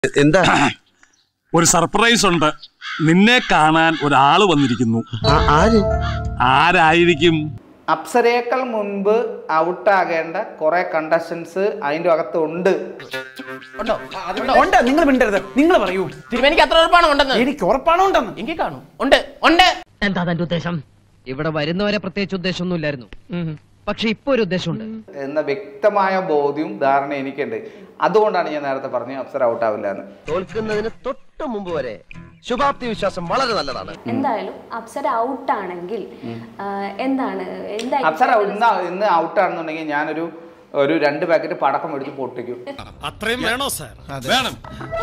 എന്താ ഒരു സർപ്രൈസ് ഉണ്ട് നിന്നെ കാണാൻ ഒരാള് വന്നിരിക്കുന്നു ആ- ആര് ആരായിരിക്കും അപ്സരയേക്കാൾ മുൻപ് ഔട്ടാകേണ്ട കുറെ കണ്ടസ്റ്റൻസ് അതിൻ്റെ അകത്ത് ഉണ്ട് ഉണ്ടോ ഉണ്ട് നിങ്ങൾ മിണ്ടരുത് നിങ്ങൾ പറയൂ തിരുമേനിക്ക് അത്ര ഉറപ്പാണോ ഉണ്ടെന്ന് എനിക്ക് ഉറപ്പാണോ ഉണ്ടെന്ന് എനിക്ക് കാണും ഉണ്ട് ഉണ്ട് എന്താ തന്റെ ഉദ്ദേശം ഇവിടെ വരുന്നവരെ പ്രത്യേകിച്ച് ഉദ്ദേശമൊന്നുമില്ലായിരുന്നു പക്ഷെ ഇപ്പൊ ഒരു ഉദ്ദേശമുണ്ട് എന്ന വ്യക്തമായ ബോധ്യവും ധാരണ എനിക്കുണ്ട് അതുകൊണ്ടാണ് ഞാൻ നേരത്തെ പറഞ്ഞത് അപ്സര ഔട്ടാവില്ല എന്ന് തോൽക്കുന്നതിന് തൊട്ട് മുമ്പ് വരെ ശുഭാപ്തി വിശ്വാസം വളരെ നല്ലതാണ് എന്തായാലും അപ്സര ഔട്ട് ആണെങ്കിൽ ആ, എന്താണ് എന്തായിരിക്കും അപ്സര ഇന്ന് ഇന്ന് ഔട്ടാണെന്നുണ്ടെങ്കിൽ ഞാനൊരു ഒരു രണ്ട് പാക്കറ്റ് പടക്കം മേടിച്ച് പൊട്ടിക്കും അത്രയും വേണോ സാർ വേണം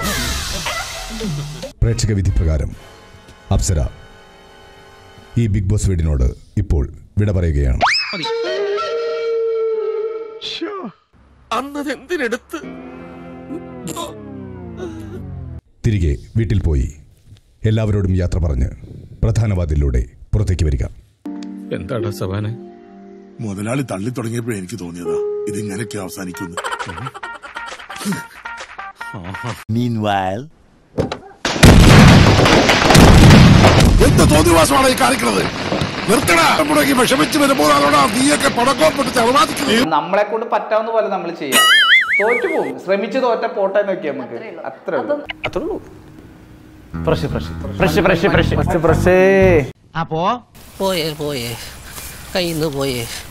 പ്രേക്ഷക വിധി പ്രകാരം അപ്സര ഈ ബിഗ് ബോസ് വീടിനോട് ഇപ്പോൾ വിട പറയുകയാണ് അന്നതെന്തിനെടുത്ത് തിരികെ വീട്ടിൽ പോയി എല്ലാവരോടും യാത്ര പറഞ്ഞ് പ്രധാന വാതിലിലൂടെ പുറത്തേക്ക് വരിക എന്താടാ സവാനെ മുതലാളി തള്ളി തുടങ്ങിയപ്പോഴേ എനിക്ക് തോന്നിയതാ ഇതിങ്ങനെയൊക്കെ അവസാനിക്കുന്നു എന്ത് തോന്നിവാസമാണ് ഈ കാണിക്കുന്നത് നിർത്തണ മുടങ്ങി വിഷമിച്ച് വരുമ്പോഴാണോടാ നീയൊക്കെ പടക്കോ പൊട്ടിച്ച് അറുമാദിക്കുന്നത് നമ്മളെ കൊണ്ട് പറ്റാവുന്ന പോലെ നമ്മൾ ചെയ്യാം തോറ്റു പോകും ശ്രമിച്ച് തോറ്റ പോട്ടെ നോക്കി നമുക്ക് അത്രേ ഉള്ളൂ അപ്പം fresh fresh fresh fresh fresh fresh അപ്പോ പോയേ പോയേ കയ്യിൽ നിന്ന് പോയേ